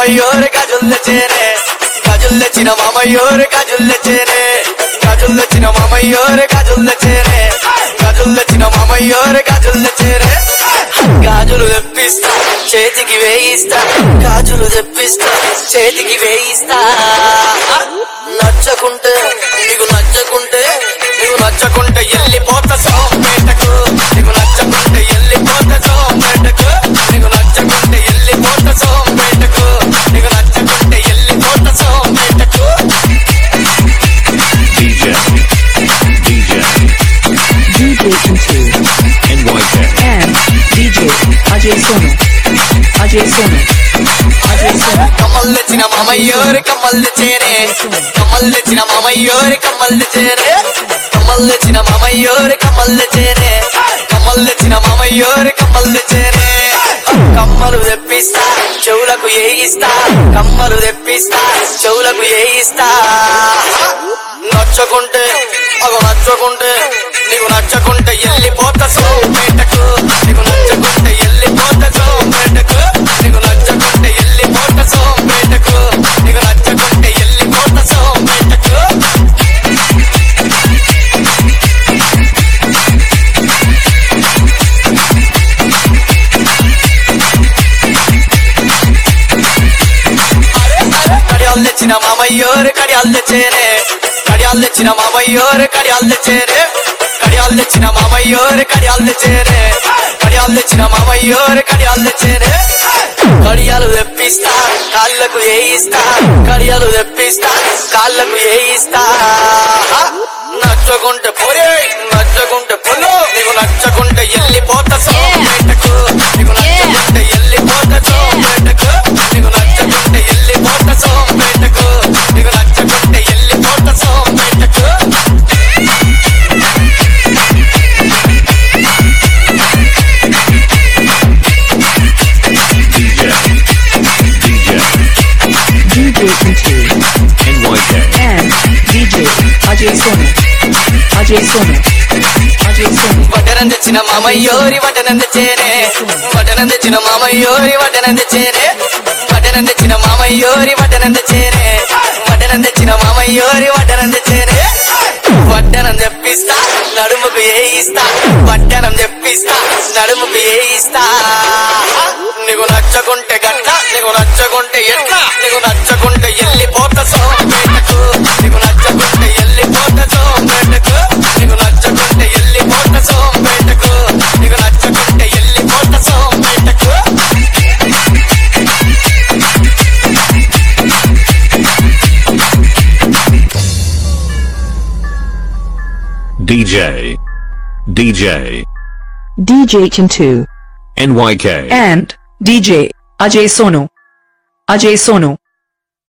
మామయ్యోరు గజులు తెచ్చేనే గజులు తెచ్చిన మామయ్యోరు గజులు తెచ్చేనే గజులు తెచ్చిన మామయ్యోరు గజులు తెచ్చేనే గజులు తెచ్చిన మామయ్యోరు గజులు తెచ్చేనే గాజులు తెప్పిస్తా చేతికి వేయిస్తా గాజులు తెప్పిస్తా చేతికి వేయిస్తా నచ్చకుంటే నీకు నచ్చకుంటే నీకు నచ్చకుంటే వెళ్ళిపోతా సోంపేటకు నీకు నచ్చకుంటే వెళ్ళిపోతా సోంపేటకు నీకు నచ్చకుంటే వెళ్ళిపోతా సోంపేటకు నీకు నచ్చకుంటే వెళ్ళిపోతా సోంపేటకు DJ, DJ, DJ Into NYK, and DJ Ajay Sonu. Ajay Sonu. Ajay Sonu. కమ్మలు తెచ్చిన మామయ్యోరి కమ్మలు తెచ్చేనే కమ్మలు తెచ్చిన మామయ్యోరి కమ్మలు తెచ్చేనే కమ్మలు తెచ్చిన మామయ్యోరి కమ్మలు తెచ్చేనే కమ్మలు తెచ్చిన మామయ్యోరి కమ్మలు తెచ్చేనే కమ్మలు తెప్పిస్తా చెవులకు ఏయిస్తా కమ్మలు తెప్పిస్తా చెవులకు ఏయిస్తా నచ్చకుంటే అగో నచ్చకుంటే నీకు నచ్చకుంటే వెళ్ళిపోతా సోంపేటకు నీకు నచ్చకుంటే వెళ్ళిపోతా సోంపేటకు నీకు నచ్చకుంటే వెళ్ళిపోతా సోంపేటకు నీకు నచ్చకుంటే వెళ్ళిపోతా సోంపేటకు కడియాలు తెచ్చిన మామయ్యోరు కడియాలు తెచ్చేనే కడియాలు తెచ్చిన మామయ్యోరు కడియాలు తెచ్చేనే కడియాలు తెచ్చిన మామయ్యోరు కడియాలు తెచ్చేనే కడియాలు తెచ్చిన మామయ్యోరు కడియాలు తెచ్చేనే కడియాలు తెప్పిస్తా కాళ్ళకు వేయిస్తా కడియాలు తెప్పిస్తా కాళ్ళకు వేయిస్తా నచ్చకుంటే పోరే నచ్చకుంటే పొలు నీకు నచ్చకుంటే వెళ్ళిపోతా సోంపేటకు నీకు నచ్చకుంటే వెళ్ళిపోతా సోంపేటకు నీకు నచ్చకుంటే వెళ్ళిపోతా సోంపేటకు నీకు నచ్చకుంటే వెళ్ళిపోతా సోంపేటకు DJ, DJ, DJ Into NYK, and DJ Ajay Sonu. Ajay Sonu. Ajay Sonu. వడ్డనం తెచ్చిన మామయ్యోరి వడ్డనం తెచ్చేనే వడ్డనం తెచ్చిన మామయ్యోరి వడ్డనం తెచ్చేనే వడ్డనం తెచ్చిన మామయ్యోరి వడ్డనం తెచ్చేనే వడ్డనం తెచ్చిన మామయ్యోరి వడ్డనం తెచ్చేనే వడ్డనం తెప్పిస్తా నడుముకు ఏయిస్తా వడ్డనం తెప్పిస్తా నడుముకు ఏయిస్తా నీకు నచ్చకుంటే గట్ట నీకు నచ్చకుంటే ఎట్లా నీకు నచ్చకుంటే వెళ్ళిపోతా సోంపేటకు నీకు నచ్చకుంటే వెళ్ళిపోతా సోంపేటకు నీకు నచ్చకుంటే వెళ్ళిపోతా సోంపేటకు నీకు నచ్చకుంటే వెళ్ళిపోతా సోంపేటకు DJ, DJ, DJ Chintu NYK, and DJ Ajay Sonu. Ajay Sonu.